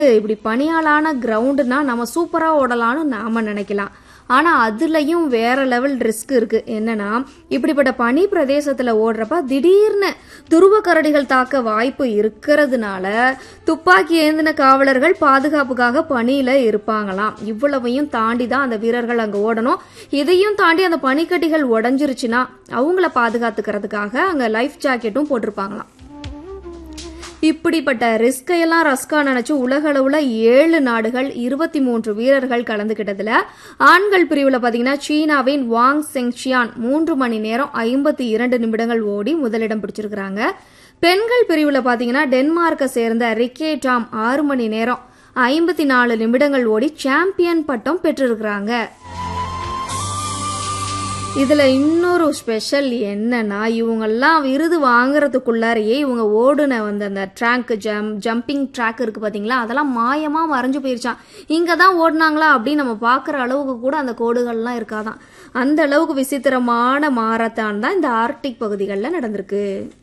இப்படி பனியாலான கிரவுண்டுனா நம்ம சூப்பரா ஓடலாம்னு நாம நினைக்கலாம் ஆனா அதுலயும் வேற லெவல் ரிஸ்க் இருக்கு என்னன்னா இப்படிப்பட்ட பனி பிரதேசத்துல ஓடுறப்ப திடீர்னு துருவ கரடிகள் தாக்க வாய்ப்பு இருக்கிறதுனால துப்பாக்கி ஏந்தின காவலர்கள் பாதுகாப்புக்காக பணியில இருப்பாங்களாம் இவ்வளவையும் தாண்டி தான் அந்த வீரர்கள் அங்க ஓடணும் இதையும் தாண்டி அந்த பனிக்கட்டிகள் உடஞ்சிருச்சுன்னா அவங்கள பாதுகாத்துக்கிறதுக்காக அங்க லைஃப் ஜாக்கெட்டும் போட்டிருப்பாங்களாம் இப்படிப்பட்ட ரிஸ்கையெல்லாம் ரஸ்கா நினைச்சு உலக அளவுல ஏழு நாடுகள் இருபத்தி மூன்று வீரர்கள் கலந்துகிட்டதுல ஆண்கள் பிரிவுல பாத்தீங்கன்னா சீனாவின் வாங் செங்ஷியான் மூன்று மணி நேரம் ஐம்பத்தி இரண்டு நிமிடங்கள் ஓடி முதலிடம் பிடிச்சிருக்கிறாங்க பெண்கள் பிரிவுல பாத்தீங்கன்னா டென்மார்க்கை சேர்ந்த ரிக்கே டாம் ஆறு மணி நேரம் ஐம்பத்தி நாலு நிமிடங்கள் ஓடி சாம்பியன் பட்டம் பெற்றிருக்கிறாங்க இதுல இன்னொரு ஸ்பெஷல் என்னன்னா இவங்கெல்லாம் விருது வாங்குறதுக்குள்ளாரையே இவங்க ஓடுன வந்து அந்த ட்ராக் ஜம் ஜம்பிங் ட்ராக் இருக்கு பாத்தீங்களா அதெல்லாம் மாயமா மறைஞ்சு போயிருச்சான் இங்க தான் ஓடுனாங்களா அப்படின்னு நம்ம பார்க்குற அளவுக்கு கூட அந்த கோடுகள்லாம் இருக்காதான் அந்த அளவுக்கு விசித்திரமான மாரத்தான் தான் இந்த ஆர்டிக் பகுதிகளில் நடந்திருக்கு